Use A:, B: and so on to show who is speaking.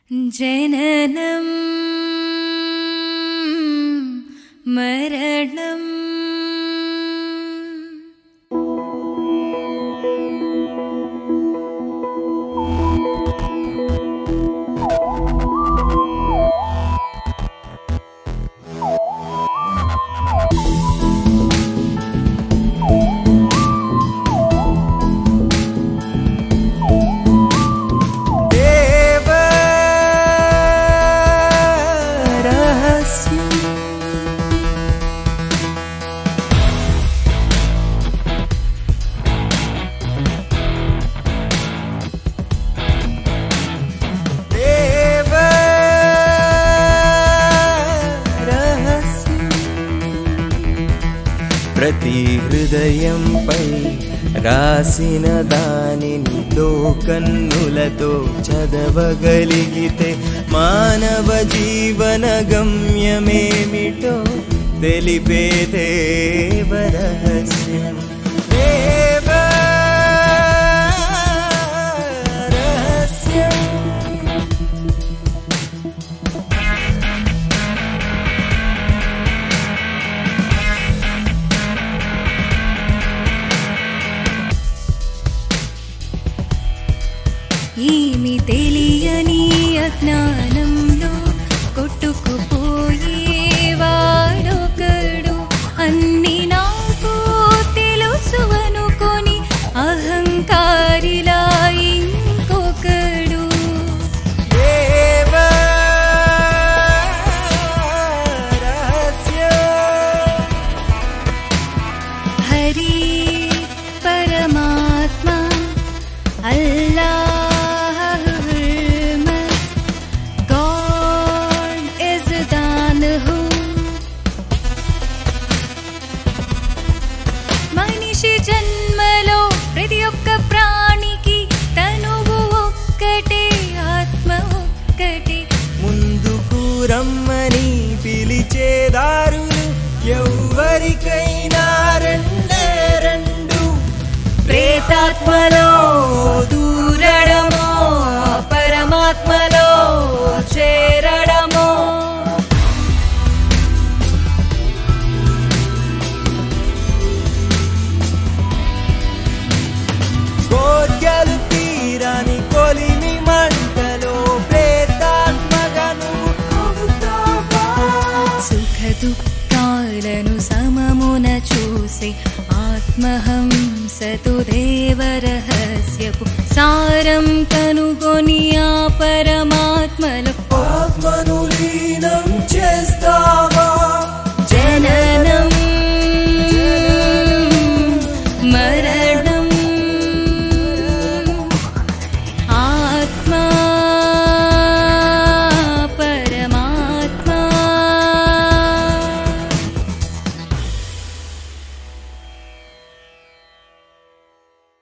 A: ജനനം മരണം
B: దేవ రహస్యం దేవ రహస్యం ప్రతి హృదయంపై రాసిన దానిని దో కన్నులతో చదవగలిగితే మానవ జీవన గమ్యమేమిటో తెలిపే దేవరహస్యం దేవ రహస్యం
A: ఏమి తెలియని అజ్ఞానంలో కొట్టుకుపోయేవాడొకడు అన్ని నాకు తెలుసు అనుకొని అహంకారిలా ఇంకొకడు
B: దేవ రహస్యం
A: హరి పరమాత్మ అల్లాహ్ గాడ్ ఇస్ దానహు మనిషి జన్మలో ప్రతి ఒక్క ప్రాణికి తనువు ఒక్కటే ఆత్మ ఒక్కటే
B: ముందుకు రమ్మని పిలిచేదారులు ఎవ్వరికైనా రెండే రెండు
A: ప్రేతాత్మలో దూరడమో పరమాత్మలో చేరడమో
B: కోర్కెలు తీరని కొలిమి మంటలో ప్రేతాత్మగను కొడుతావా?
A: సుఖ దుఃఖాలను సమమున చూసి ఆత్మహంసతు దేవరహస్యపు సారం